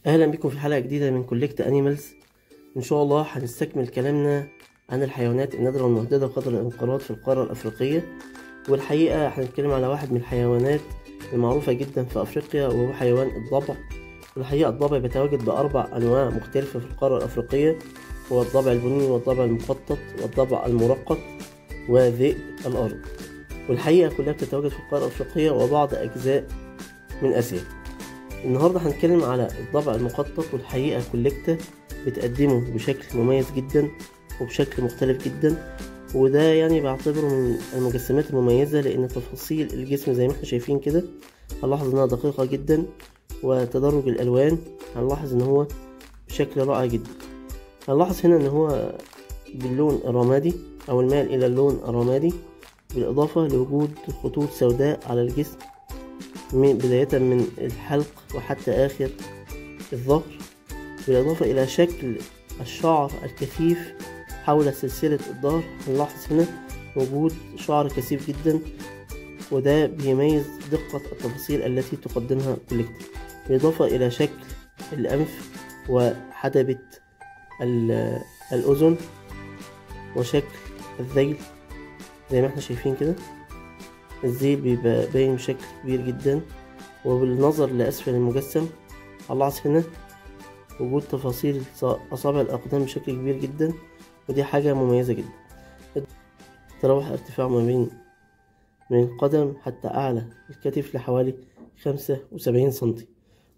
اهلا بكم في حلقه جديده من كولكت انيمالز ان شاء الله هنستكمل كلامنا عن الحيوانات النادره والمهدده قدر الانقراض في القاره الافريقيه والحقيقه هنتكلم على واحد من الحيوانات المعروفه جدا في افريقيا وهو حيوان الضبع والحقيقه الضبع بيتواجد باربع انواع مختلفه في القاره الافريقيه هو الضبع البني والضبع المخطط والضبع المرقط وذئب الارض والحقيقه كلها بتتواجد في القاره الافريقيه وبعض اجزاء من اسيا النهارده هنتكلم على الضبع المخطط والحقيقه كوليكتا بتقدمه بشكل مميز جدا وبشكل مختلف جدا وده يعني بعتبره من المجسمات المميزة لأن تفاصيل الجسم زي ما احنا شايفين كده هنلاحظ إنها دقيقة جدا وتدرج الألوان هنلاحظ إن هو بشكل رائع جدا هنلاحظ هنا إن هو باللون الرمادي أو المال إلى اللون الرمادي بالإضافة لوجود خطوط سوداء على الجسم من بداية من الحلق وحتى آخر الظهر بالإضافة إلى شكل الشعر الكثيف حول سلسلة الظهر هنلاحظ هنا وجود شعر كثيف جدا وده بيميز دقة التفاصيل التي تقدمها كوليكتر بالإضافة إلى شكل الأنف وحدبة الأذن وشكل الذيل زي ما احنا شايفين كده الذيل بيبقى باين بشكل كبير جدا وبالنظر لأسفل المجسم هنلاحظ هنا وجود تفاصيل أصابع الأقدام بشكل كبير جدا ودي حاجة مميزة جدا تراوح ارتفاع ما بين من القدم حتى أعلى الكتف لحوالي خمسة وسبعين سنتي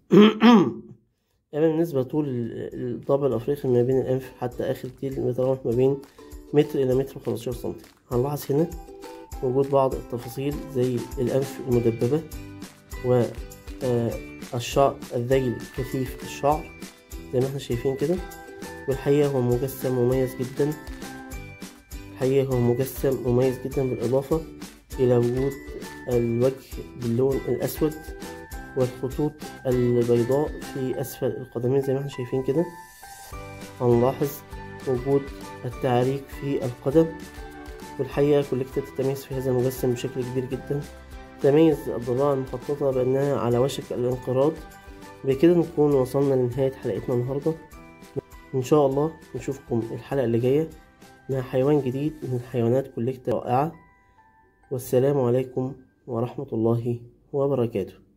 أما بالنسبة لطول الضبع الأفريقي ما بين الأنف حتى آخر تيل بيتراوح ما بين متر إلى متر وخمستاشر سنتي هنلاحظ هنا وجود بعض التفاصيل زي الأنف المدببة والشعر الذيل كثيف الشعر زي ما احنا شايفين كده والحقيقة هو مجسم مميز جدا الحقيقة هو مجسم مميز جدا بالإضافة إلى وجود الوجه باللون الأسود والخطوط البيضاء في أسفل القدمين زي ما احنا شايفين كده هنلاحظ وجود التعاريك في القدم والحقيقة كوليكتا تتميز في هذا المجسم بشكل كبير جدا تميز الضباع المخططة بأنها على وشك الانقراض بكده نكون وصلنا لنهاية حلقتنا النهاردة إن شاء الله نشوفكم الحلقة اللي جاية مع حيوان جديد من حيوانات كوليكتا رائعة والسلام عليكم ورحمة الله وبركاته